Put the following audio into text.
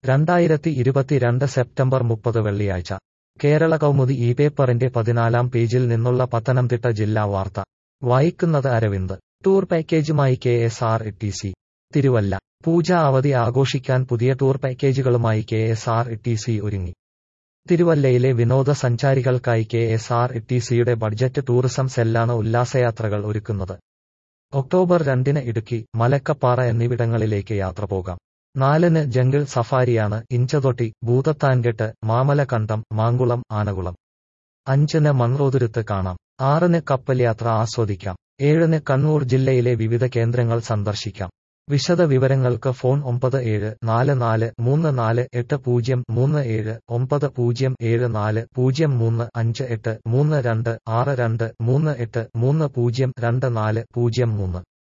രണ്ടായിരത്തി ഇരുപത്തിരണ്ട് സെപ്റ്റംബർ മുപ്പത് വെള്ളിയാഴ്ച കേരള കൗമുദി ഈ പേപ്പറിന്റെ പതിനാലാം പേജിൽ നിന്നുള്ള പത്തനംതിട്ട ജില്ലാ വാർത്ത വായിക്കുന്നത് അരവിന്ദ് ടൂർ പാക്കേജുമായി K S R T C Thiruvalla Pooja അവധി ആഘോഷിക്കാൻ പുതിയ ടൂർ പാക്കേജുകളുമായി K S R T C ഒരുങ്ങി തിരുവല്ലയിലെ വിനോദസഞ്ചാരികൾക്കായി കെ എസ് ആർ ടി സിയുടെ ബഡ്ജറ്റ് ടൂറിസം സെല്ലാണ് ഉല്ലാസയാത്രകൾ ഒരുക്കുന്നത് ഒക്ടോബർ രണ്ടിന് ഇടുക്കി മലക്കപ്പാറ എന്നിവിടങ്ങളിലേക്ക് യാത്ര പോകാം നാലിന് ജംഗിൾ സഫാരിയാണ് ഇഞ്ചതൊട്ടി ഭൂതത്താൻകെട്ട് മാമലകണ്ടം മാങ്കുളം ആനകുളം അഞ്ചിന് മൺറോതുരുത്ത് കാണാം ആറിന് കപ്പൽ യാത്ര ആസ്വദിക്കാം ഏഴിന് കണ്ണൂർ ജില്ലയിലെ വിവിധ കേന്ദ്രങ്ങൾ സന്ദർശിക്കാം വിശദ വിവരങ്ങൾക്ക് ഫോൺ ഒമ്പത് ഏഴ് നാല് നാല് മൂന്ന് നാല് എട്ട് പൂജ്യം മൂന്ന് ഏഴ് ഒമ്പത് പൂജ്യം ഏഴ് നാല് പൂജ്യം മൂന്ന് അഞ്ച് എട്ട് മൂന്ന് രണ്ട് ആറ് രണ്ട് മൂന്ന് എട്ട് മൂന്ന് പൂജ്യം രണ്ട് നാല് പൂജ്യം മൂന്ന്